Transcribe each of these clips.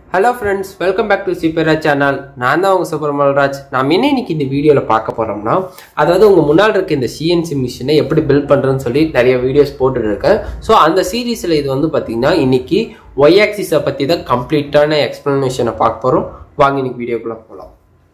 hello friends welcome back to சிபேரா channel நான் தான் உங்கள் சுப்ரமல்ராஜ் நாம் என்ன இன்னைக்கு இந்த வீடியோவில் பார்க்க போகிறோம்னா அதாவது உங்கள் முன்னால் இருக்க இந்த சிஎன்சி மிஷினை எப்படி பில்ட் பண்ணுறதுன்னு சொல்லி நிறைய வீடியோஸ் போட்டுட்டு இருக்கேன் ஸோ அந்த சீரீஸில் இது வந்து பார்த்தீங்கன்னா இன்னைக்கு ஒய் ஆக்சிஸை பற்றி தான் கம்ப்ளீட்டான எக்ஸ்ப்ளனேஷனை பார்க்க போகிறோம் வாங்க இன்னைக்கு வீடியோக்குள்ளே போகலாம்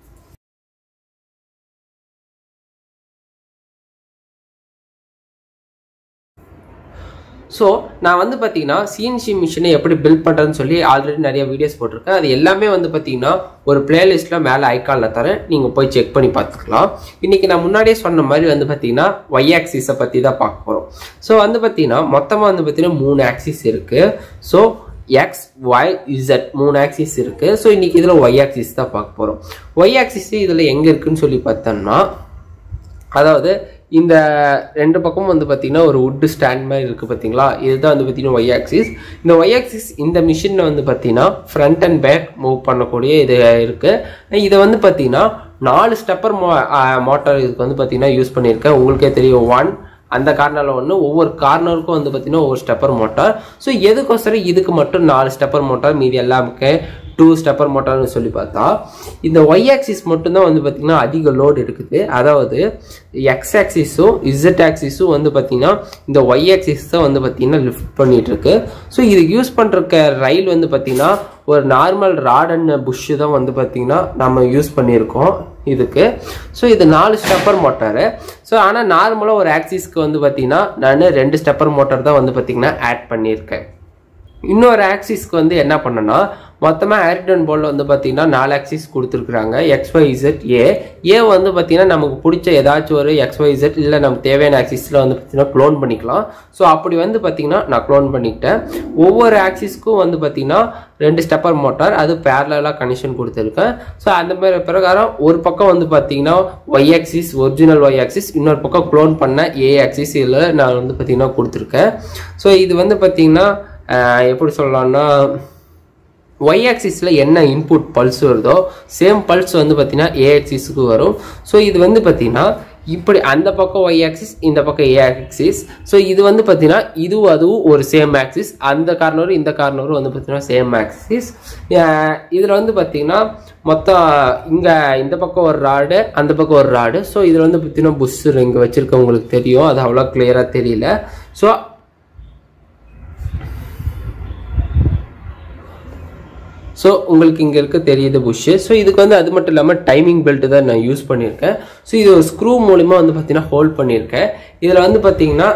ஸோ நான் வந்து பார்த்தீங்கன்னா சிஎன்சி மிஷினை எப்படி பில்ட் பண்ணுறதுன்னு சொல்லி ஆல்ரெடி நிறைய வீடியோஸ் போட்டிருக்கேன் அது எல்லாமே வந்து பார்த்தீங்கன்னா ஒரு பிளேலிஸ்ட்டில் மேலே ஐக்கானில் தரேன் நீங்கள் போய் செக் பண்ணி பார்த்துக்கலாம் இன்றைக்கி நான் முன்னாடியே சொன்ன மாதிரி வந்து பார்த்தீங்கன்னா ஒய் ஆக்சிஸை பற்றி தான் பார்க்க போகிறோம் ஸோ வந்து பார்த்தீங்கன்னா மொத்தமாக வந்து பார்த்தீங்கன்னா மூணு ஆக்சிஸ் இருக்குது ஸோ எக்ஸ் ஒய் இசட் மூணு ஆக்சிஸ் இருக்குது ஸோ இன்றைக்கி இதில் ஒய் ஆக்சிஸ் தான் பார்க்க போகிறோம் ஒய் ஆக்சிஸ் இதில் எங்கே இருக்குன்னு சொல்லி பார்த்தோம்னா அதாவது இந்த ரெண்டு பக்கமும் வந்து பார்த்தீங்கன்னா ஒரு வுட்டு ஸ்டாண்ட் மாதிரி இருக்குது பார்த்தீங்களா இதுதான் வந்து பார்த்தீங்கன்னா ஒய் ஆக்சிஸ் இந்த ஒய் ஆக்சிஸ் இந்த மிஷினில் வந்து பார்த்தீங்கன்னா ஃப்ரண்ட் அண்ட் பேக் மூவ் பண்ணக்கூடிய இது இருக்குது இதை வந்து பார்த்தீங்கன்னா நாலு ஸ்டெப்பர் மோ மோட்டார் இதுக்கு வந்து பார்த்தீங்கன்னா யூஸ் பண்ணியிருக்கேன் உங்களுக்கே தெரியும் ஒன் அந்த கார்னரில் ஒன்று ஒவ்வொரு கார்னருக்கும் வந்து பார்த்தீங்கன்னா ஒவ்வொரு ஸ்டெப்பர் மோட்டார் ஸோ எதுக்கோசரம் இதுக்கு மட்டும் நாலு ஸ்டெப்பர் மோட்டார் மீதி எல்லாமே டூ ஸ்டெப்பர் மோட்டார்னு சொல்லி பார்த்தா இந்த ஒய் ஆக்சிஸ் மட்டும்தான் வந்து பார்த்திங்கன்னா அதிக லோடு எடுக்குது அதாவது எக்ஸ் ஆக்சிஸும் இசட் ஆக்சிஸும் வந்து பார்த்திங்கன்னா இந்த ஒய் ஆக்சிஸ் தான் வந்து பார்த்திங்கன்னா லிஃப்ட் பண்ணிட்டு இருக்கு ஸோ இது யூஸ் பண்ணுற ரயில் வந்து பார்த்திங்கன்னா ஒரு நார்மல் ராட் அண்ட் புஷ்ஷு தான் வந்து பார்த்திங்கன்னா நம்ம யூஸ் பண்ணியிருக்கோம் இதுக்கு ஸோ இது நாலு ஸ்டெப்பர் மோட்டாரு ஸோ ஆனால் நார்மலாக ஒரு ஆக்சிஸ்க்கு வந்து பார்த்திங்கன்னா நான் ரெண்டு ஸ்டெப்பர் மோட்டார் தான் வந்து பார்த்திங்கன்னா ஆட் பண்ணியிருக்கேன் இன்னொரு ஆக்சிஸ்க்கு வந்து என்ன பண்ணனா மொத்தமாக ஆரிடன் போர்டில் வந்து பார்த்தீங்கன்னா நாலு ஆக்சிஸ் கொடுத்துருக்குறாங்க எக்ஸ்ஒய் இசட் ஏ ஏ வந்து பார்த்தீங்கன்னா நமக்கு பிடிச்ச ஏதாச்சும் ஒரு எக்ஸ்ஒய் இசட் இல்லை நமக்கு தேவையான ஆக்சிஸில் வந்து பார்த்தீங்கன்னா க்ளோன் பண்ணிக்கலாம் ஸோ அப்படி வந்து பார்த்தீங்கன்னா நான் க்ளோன் பண்ணிக்கிட்டேன் ஒவ்வொரு ஆக்சிஸ்க்கும் வந்து பார்த்தீங்கன்னா ரெண்டு ஸ்டெப்பர் மோட்டார் அது பேரலாக கனெக்ஷன் கொடுத்துருக்கேன் ஸோ அந்த மாதிரி பிரகாரம் ஒரு பக்கம் வந்து பார்த்தீங்கன்னா y axis original y axis இன்னொரு பக்கம் க்ளோன் பண்ண ஏ ஆக்சிஸ் இதில் நான் வந்து பார்த்தீங்கன்னா கொடுத்துருக்கேன் ஸோ இது வந்து பார்த்தீங்கன்னா எப்படி சொல்லலாம்னா ஒய் ஆக்சிஸில் என்ன இன்புட் பல்ஸ் வருதோ சேம் பல்ஸ் வந்து பார்த்தீங்கன்னா ஏ ஆக்சிஸுக்கு வரும் ஸோ இது வந்து பார்த்தீங்கன்னா இப்படி அந்த பக்கம் ஒய் ஆக்சிஸ் இந்த பக்கம் ஏ ஆக்சிஸ் ஸோ இது வந்து பார்த்தீங்கன்னா இதுவும் அதுவும் ஒரு சேம் ஆக்சிஸ் அந்த கார்னரும் இந்த கார்னரும் வந்து பார்த்தீங்கன்னா சேம் ஆக்சிஸ் இதில் வந்து பார்த்தீங்கன்னா மொத்தம் இங்கே இந்த பக்கம் ஒரு ராடு அந்த பக்கம் ஒரு ராடு ஸோ இதில் வந்து பார்த்தீங்கன்னா புஷ் இங்கே வச்சுருக்கவங்களுக்கு தெரியும் அது அவ்வளோ கிளியராக தெரியல ஸோ ஸோ உங்களுக்கு இங்கே இருக்க தெரியுது புஷ்ஷு ஸோ இதுக்கு வந்து அது மட்டும் இல்லாமல் டைமிங் பெல்ட்டு தான் நான் யூஸ் பண்ணியிருக்கேன் ஸோ இது ஒரு ஸ்க்ரூ மூலிமா வந்து பார்த்தீங்கன்னா ஹோல்ட் பண்ணியிருக்கேன் இதில் வந்து பார்த்தீங்கன்னா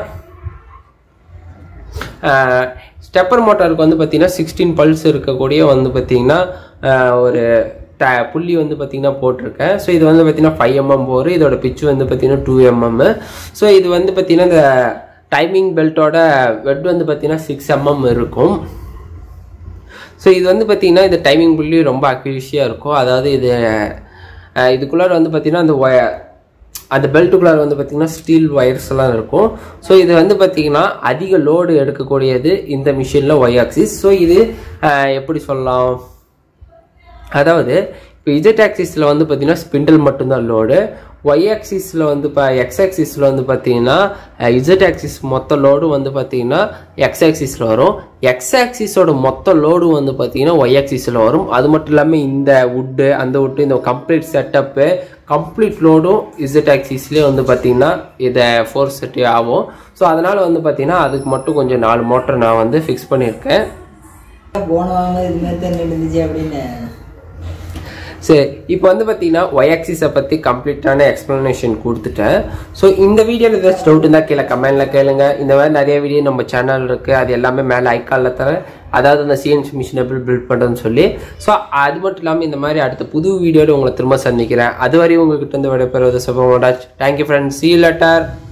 ஸ்டெப்பர் மோட்டாருக்கு வந்து பார்த்தீங்கன்னா சிக்ஸ்டீன் பல்ஸ் இருக்கக்கூடிய வந்து பார்த்தீங்கன்னா ஒரு ட புள்ளி வந்து பார்த்தீங்கன்னா போட்டிருக்கேன் ஸோ இது வந்து பார்த்தீங்கன்னா ஃபைவ் எம்எம் போர் இதோட பிச்சு வந்து பார்த்தீங்கன்னா டூ எம்எம் ஸோ இது வந்து பார்த்தீங்கன்னா இந்த டைமிங் பெல்ட்டோட வெட் வந்து பார்த்தீங்கன்னா சிக்ஸ் எம்எம் இருக்கும் ஸோ இது வந்து பார்த்தீங்கன்னா இந்த டைமிங் புள்ளி ரொம்ப அக்யூரிஷியாக இருக்கும் அதாவது இது இதுக்குள்ளார வந்து பார்த்தீங்கன்னா அந்த ஒய அந்த பெல்ட்டுக்குள்ளார வந்து பார்த்தீங்கன்னா ஸ்டீல் ஒயர்ஸ் எல்லாம் இருக்கும் ஸோ இது வந்து பார்த்தீங்கன்னா அதிக லோடு எடுக்கக்கூடியது இந்த மிஷினில் ஒய் ஆக்சிஸ் ஸோ இது எப்படி சொல்லலாம் அதாவது இப்போ இஜெட் ஆக்சிஸில் வந்து பார்த்தீங்கன்னா ஸ்பிண்டில் மட்டும்தான் லோடு ஒய் ஆக்சிஸில் வந்து இப்போ எக்ஸ் ஆக்சிஸில் வந்து பார்த்தீங்கன்னா இசட் ஆக்சிஸ் மொத்த லோடு வந்து பார்த்தீங்கன்னா எக்ஸ் ஆக்சிஸில் வரும் எக்ஸ் ஆக்சிஸோட மொத்த லோடு வந்து பார்த்தீங்கன்னா ஒய் ஆக்சிஸில் வரும் அது மட்டும் இல்லாமல் இந்த வுட்டு அந்த வுட்டு இந்த கம்ப்ளீட் செட்டப்பு கம்ப்ளீட் லோடும் இசட் ஆக்சிஸ்லேயே வந்து பார்த்தீங்கன்னா இதை ஃபோர் செட்டி ஆகும் ஸோ அதனால் வந்து பார்த்தீங்கன்னா அதுக்கு மட்டும் கொஞ்சம் நாலு மோட்டர் நான் வந்து ஃபிக்ஸ் பண்ணியிருக்கேன் போனவங்க இது மாதிரி தான் இருந்துச்சு அப்படின்னு சரி இப்போ வந்து பார்த்தீங்கன்னா ஒய் ஆக்சிஸை பற்றி கம்ப்ளீட்டான எக்ஸ்ப்ளனேஷன் கொடுத்துட்டேன் ஸோ இந்த வீடியோவில் ஏதாச்சும் டவுட் இருந்தால் கீழே கமெண்டில் கேளுங்க இந்த மாதிரி நிறைய வீடியோ நம்ம சேனல் இருக்குது அது எல்லாமே மேலே ஐக்காலில் தரேன் அதாவது அந்த சிஎன்சி மிஷின் எப்படி பில்ட் பண்ணுறதுன்னு சொல்லி ஸோ அது மட்டும் இல்லாமல் இந்த மாதிரி அடுத்த புது வீடியோவில் உங்களை திரும்ப சந்திக்கிறேன் அது வரையும் உங்ககிட்ட இருந்து விடைபெறுவது சுபமோடாச் தேங்க்யூ ஃப்ரெண்ட்ஸ் சி லெட்டர்